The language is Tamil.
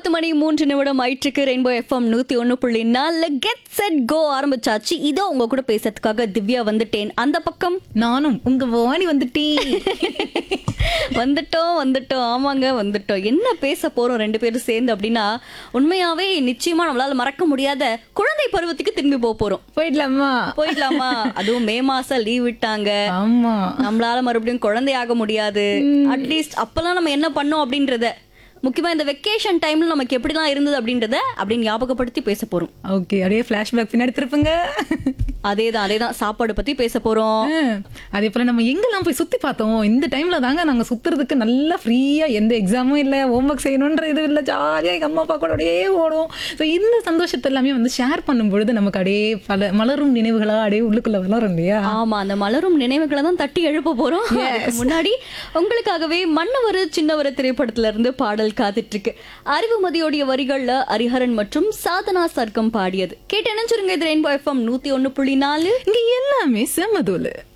பத்து மணி மூன்று நிமிடம் ஆயிற்றுக்கு ரெயின்போ எஃப்எம் நூத்தி ஒண்ணு புள்ளி நாலு கெட் செட் கோ ஆரம்பிச்சாச்சு இதோ உங்க கூட பேசுறதுக்காக திவ்யா வந்துட்டேன் அந்த பக்கம் நானும் உங்க வாணி வந்துட்டேன் வந்துட்டோம் வந்துட்டோம் ஆமாங்க வந்துட்டோம் என்ன பேச போறோம் ரெண்டு பேரும் சேர்ந்து அப்படின்னா உண்மையாவே நிச்சயமா நம்மளால மறக்க முடியாத குழந்தை பருவத்துக்கு திரும்பி போக போறோம் போயிடலாமா போயிடலாமா அதுவும் மே மாசம் லீவ் விட்டாங்க ஆமா நம்மளால மறுபடியும் குழந்தையாக முடியாது அட்லீஸ்ட் அப்பெல்லாம் நம்ம என்ன பண்ணோம் அப்படின்றத முக்கியமா இந்த வெக்கேஷன் டைம்ல நமக்கு எப்படிலாம் இருந்தது அப்படின்றத அப்படின்னு ஞாபகப்படுத்தி பேச போறோம் ஓகே அப்படியே ஃபிளாஷ்பேக் பின்னாடி திருப்புங்க அதேதான் அதேதான் சாப்பாடு பத்தி பேச போறோம் ஆ, அதே போல நம்ம எங்கெல்லாம் போய் சுத்தி பார்த்தோம் இந்த டைம்ல தாங்க நாங்க சுத்துறதுக்கு நல்லா ஃப்ரீயா எந்த எக்ஸாமும் இல்ல ஹோம்ஒர்க் செய்யணுன்ற இது இல்ல ஜாலியா எங்க அம்மா அப்பா கூட அப்படியே ஓடும் ஸோ இந்த சந்தோஷத்தை எல்லாமே வந்து ஷேர் பண்ணும் பொழுது நமக்கு அப்படியே பல மலரும் நினைவுகளா அப்படியே உள்ளுக்குள்ள வளரும் இல்லையா ஆமா அந்த மலரும் நினைவுகளை தான் தட்டி எழுப்ப போறோம் அதுக்கு முன்னாடி உங்களுக்காகவே மன்னவர் சின்னவர் திரைப்படத்துல இருந்து பாடல் காத்துட்டு இருக்கு அறிவுமதியோடைய வரிகள்ல ஹரிஹரன் மற்றும் சாதனா சர்க்கம் பாடியது கேட்டு நினைச்சிருங்க இது ரெயின்போ எஃப்எம் நூத்தி ஒண்ணு புள்ளி நாலு இங்க எல்லாமே செம்மதூளு